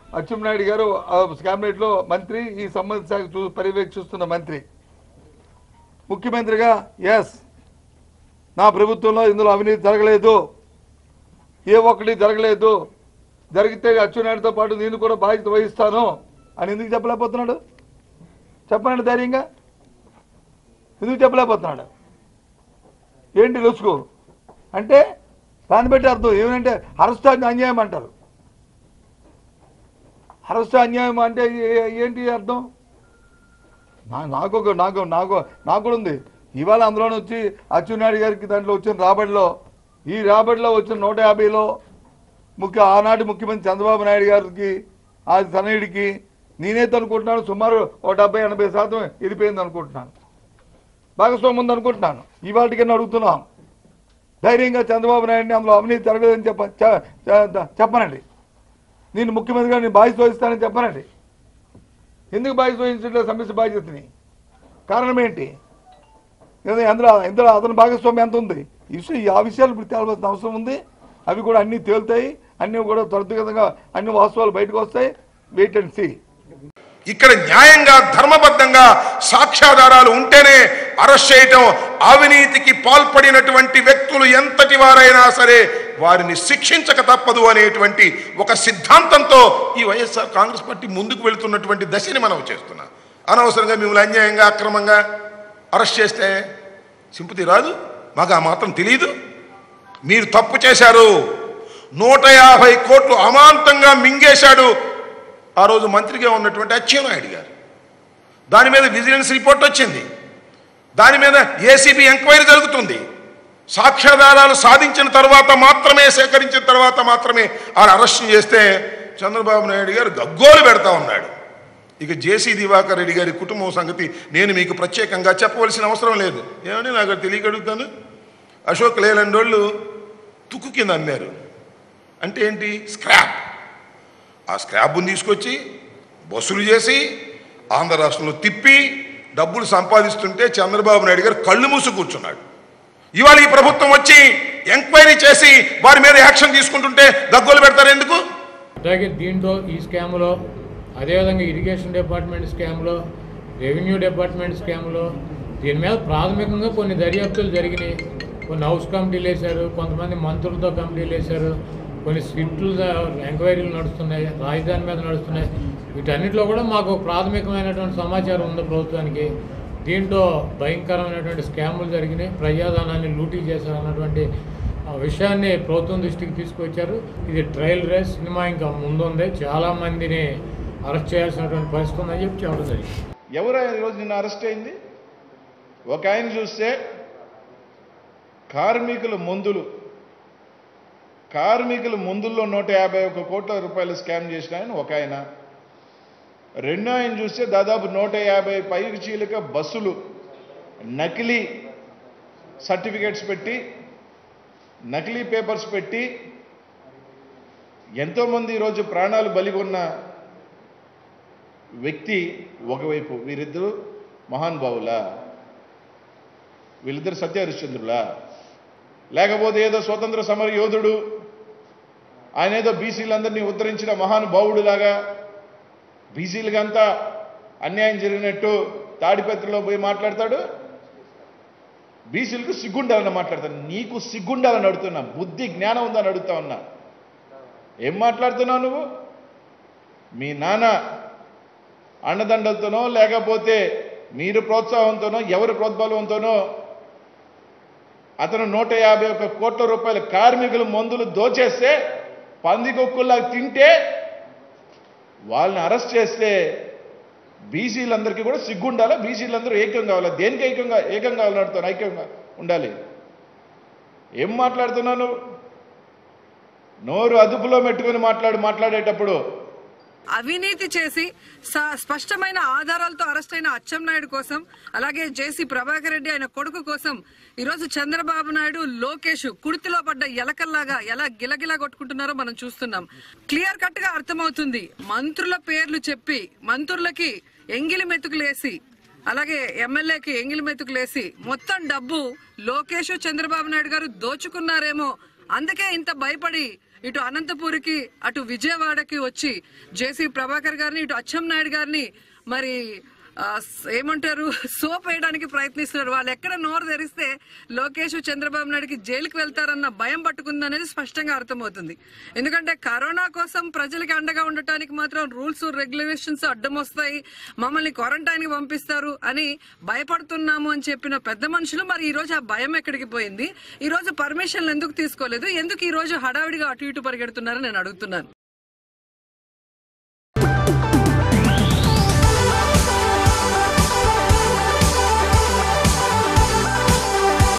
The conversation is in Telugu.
అచ్చెన్నాయుడు గారు క్యాబినెట్ లో మంత్రి ఈ సంబంధిత శాఖ చూ- పర్యవేక్షిస్తున్న మంత్రి ముఖ్యమంత్రిగా ఎస్ నా ప్రభుత్వంలో ఇందులో అవినీతి జరగలేదు ఏ ఒక్కటి జరగలేదు జరిగితే అచ్చెన్నాయుడుతో పాటు నేను కూడా బాధ్యత వహిస్తాను అని ఎందుకు చెప్పలేకపోతున్నాడు చెప్పనండి ధైర్యంగా ఎందుకు చెప్పలేకపోతున్నాడు ఏంటి రుసుకు అంటే దాన్ని బట్టి అర్థం ఏమంటే అరెస్ట్ అన్యాయం అంటారు అరెస్ట్ అన్యాయం అంటే ఏ- ఏంటి అర్థం నా- నాకు ఒక నాకు నాకు నాకు కూడా ఉంది ఇవాళ అందులో వచ్చి అచ్చెన్నాయుడు గారికి దాంట్లో వచ్చిన రాబడిలో ఈ రాబడిలో వచ్చిన నూట యాభైలో ముఖ్య ఆనాటి ముఖ్యమంత్రి చంద్రబాబు నాయుడు గారికి ఆ తనయుడికి నేనైతే అనుకుంటున్నాను సుమారు ఒక డెబ్బై ఎనభై శాతం వెళ్ళిపోయింది అనుకుంటున్నాను భాగస్వామ్యం ఉంది అనుకుంటున్నాను ఇవాళకన్నా అడుగుతున్నాం ధైర్యంగా చంద్రబాబు నాయుడిని అందులో అవినీతి జరగలేదని చెప్ప చె- చె- చెప్పనండి నేను ముఖ్యమంత్రిగా నేను బాధ్యత వహిస్తానని చెప్పనండి ఎందుకు బాధ్యత వహించట్లేదు సమస్య బాధ్యతని కారణం ఏంటి లేదా అందులో ఇందులో అతని భాగస్వామ్యం ఎంత ఉంది ఈ విషయం ఆ విషయాలు ఇప్పుడు తేలవలసిన అవసరం ఉంది అవి కూడా అన్నీ తేలుతాయి అన్నీ కూడా త్వరితగతంగా అన్ని వాస్తవాలు బయటకు వస్తాయి వెయిట్ అండ్ సీ ఇక్కడ న్యాయంగా ధర్మబద్ధంగా సాక్ష్యాధారాలు ఉంటేనే అరెస్ట్ చేయటం అవినీతికి పాల్పడినటువంటి వ్యక్తులు ఎంతటి వారైనా సరే వారిని శిక్షించక తప్పదు అనేటువంటి ఒక సిద్ధాంతంతో ఈ వైఎస్ఆర్ కాంగ్రెస్ పార్టీ ముందుకు వెళుతున్నటువంటి దశని మనం చేస్తున్నాం అనవసరంగా మిమ్మల్ని అన్యాయంగా అక్రమంగా అరెస్ట్ చేస్తే సింపతి రాదు మాకు ఆ మాత్రం తెలియదు మీరు తప్పు చేశారు నూట యాభై కోట్లు అమాంతంగా మింగేశాడు ఆ రోజు మంత్రిగా ఉన్నటువంటి అచ్చెన్నాయుడు గారు దాని మీద విజిలెన్స్ రిపోర్ట్ వచ్చింది దాని మీద ఏసీబీ ఎంక్వైరీ జరుగుతుంది సాక్ష్యాధారాలు సాధించిన తర్వాత మాత్రమే సేకరించిన తర్వాత మాత్రమే ఆయన అరెస్ట్ చేస్తే చంద్రబాబు నాయుడు గారు గగ్గోలు పెడతా ఉన్నాడు ఇక జేసీ దివాకర్ రెడ్డి గారి కుటుంబం సంగతి నేను మీకు ప్రత్యేకంగా చెప్పవలసిన అవసరం లేదు ఏమని నాకు అది తెలియక అడుగుతాను అశోక్ లేలండ్ వాళ్ళు తుక్కు కింద అమ్మారు అంటే ఏంటి స్క్రాప్ ఆ స్క్రాప్ని తీసుకొచ్చి బస్సులు చేసి ఆంధ్ర రాష్ట్రంలో తిప్పి డబ్బులు సంపాదిస్తుంటే చంద్రబాబు నాయుడు గారు కళ్ళు మూసి కూర్చున్నాడు ఇవాళ ఈ ప్రభుత్వం వచ్చి ఎంక్వైరీ చేసి వారి మీద యాక్షన్ తీసుకుంటుంటే గగ్గోలు పెడతారు ఎందుకు అలాగే దీంట్లో ఈ స్కామ్లో అదేవిధంగా ఇరిగేషన్ డిపార్ట్మెంట్ స్కామ్లో రెవెన్యూ డిపార్ట్మెంట్ స్కామ్లో దీని మీద ప్రాథమికంగా కొన్ని దర్యాప్తులు జరిగినాయి కొన్ని హౌస్ కమిటీలు వేశారు కొంతమంది మంత్రులతో కమిటీలు వేశారు కొన్ని స్విఫ్ట్లు ఎంక్వైరీలు నడుస్తున్నాయి రాజధాని మీద నడుస్తున్నాయి వీటన్నిటిలో కూడా మాకు ప్రాథమికమైనటువంటి సమాచారం ఉంది ప్రభుత్వానికి దీంట్లో భయంకరమైనటువంటి స్కాములు జరిగినాయి ప్రజాధనాన్ని లూటీ చేశారు అన్నటువంటి ఆ విషయాన్ని ప్రభుత్వం దృష్టికి తీసుకొచ్చారు ఇది ట్రయల్ రేస్ సినిమా ఇంకా ముందుంది చాలా మందిని అరెస్ట్ చేయాల్సినటువంటి పరిస్థితి ఉందని చెప్పి చెప్పడం జరిగింది ఎవరు ఆయన ఈరోజు నిన్న అరెస్ట్ అయింది ఒక ఆయన చూస్తే కార్మికుల మందులు కార్మికుల మందుల్లో నూట యాభై ఒక్క కోట్ల రూపాయలు స్కామ్ చేసిన ఆయన ఒక ఆయన రెండో ఆయన చూస్తే దాదాపు నూట యాభై పైకి చీలిక బస్సులు నకిలీ సర్టిఫికేట్స్ పెట్టి నకిలీ పేపర్స్ పెట్టి ఎంతోమంది ఈరోజు ప్రాణాలు బలిగొన్న వ్యక్తి ఒకవైపు వీరిద్దరు మహానుభావులా వీళ్ళిద్దరు సత్య హరిశ్చంద్రులా లేకపోతే ఏదో స్వతంత్ర సమర యోధుడు ఆయన ఏదో బీసీలందరినీ ఉద్ధరించిన మహానుభావుడులాగా బీసీలకంతా అన్యాయం జరిగినట్టు తాడిపత్రిలో పోయి మాట్లాడతాడు బీసీలకు సిగ్గుండాలని మాట్లాడతాను నీకు సిగ్గుండాలని అడుగుతున్నా బుద్ధి జ్ఞానం ఉందని అడుగుతా ఉన్నా ఏం మాట్లాడుతున్నావు నువ్వు మీ నాన్న అండదండలతోనో లేకపోతే మీరు ప్రోత్సాహంతోనో ఎవరి ప్రోద్బలంతోనో అతను నూట యాభై ఒక్క కోట్ల రూపాయల కార్మికులు మందులు దోచేస్తే పందికొక్కుల్లా తింటే వాళ్ళని అరెస్ట్ చేస్తే బీసీలందరికీ కూడా సిగ్గుండాలా బీసీలందరూ ఏకం కావాలా దేనికి ఏకంగా ఏకం కావాలని అడుగుతాను ఐక్యంగా ఉండాలి ఏం మాట్లాడుతున్నావు నువ్వు నోరు అదుపులో పెట్టుకొని మాట్లాడు మాట్లాడేటప్పుడు అవినీతి చేసి స- స్పష్టమైన ఆధారాలతో అరెస్ట్ అయిన అచ్చెన్నాయుడు కోసం అలాగే జేసీ ప్రభాకర్ రెడ్డి ఆయన కొడుకు కోసం ఈరోజు చంద్రబాబు నాయుడు లోకేష్ కుడితిలో పడ్డ ఎలకల్లాగా ఎలా గిలగిలా కొట్టుకుంటున్నారో మనం చూస్తున్నాం క్లియర్ కట్ గా అర్థమవుతుంది మంత్రుల పేర్లు చెప్పి మంత్రులకి ఎంగిలి మెతుకులేసి అలాగే ఎమ్మెల్యేకి ఎంగిలి మెతుకులేసి మొత్తం డబ్బు లోకేష్ చంద్రబాబు నాయుడు గారు దోచుకున్నారేమో అందుకే ఇంత భయపడి ఇటు అనంతపూర్కి అటు విజయవాడకి వచ్చి జేసీ ప్రభాకర్ గారిని ఇటు అచ్చెం నాయుడు గారిని మరి ఆ, స్- ఏమంటారు సోప్ వేయడానికి ప్రయత్నిస్తున్నారు వాళ్ళు ఎక్కడ నోరు తెరిస్తే లోకేష్ చంద్రబాబు నాయుడుకి జైలుకి వెళ్తారన్న భయం పట్టుకుంది అనేది స్పష్టంగా అర్థమవుతుంది ఎందుకంటే కరోనా కోసం ప్రజలకి అండగా ఉండటానికి మాత్రం రూల్స్ రెగ్యులేషన్స్ అడ్డం వస్తాయి మమ్మల్ని క్వారంటైన్ కి పంపిస్తారు అని భయపడుతున్నాము అని చెప్పిన పెద్ద మనుషులు మరి ఈ రోజు ఆ భయం ఎక్కడికి పోయింది ఈ రోజు పర్మిషన్లు ఎందుకు తీసుకోలేదు ఎందుకు ఈ రోజు హడావిడిగా అటు ఇటు పరిగెడుతున్నారని నేను అడుగుతున్నాను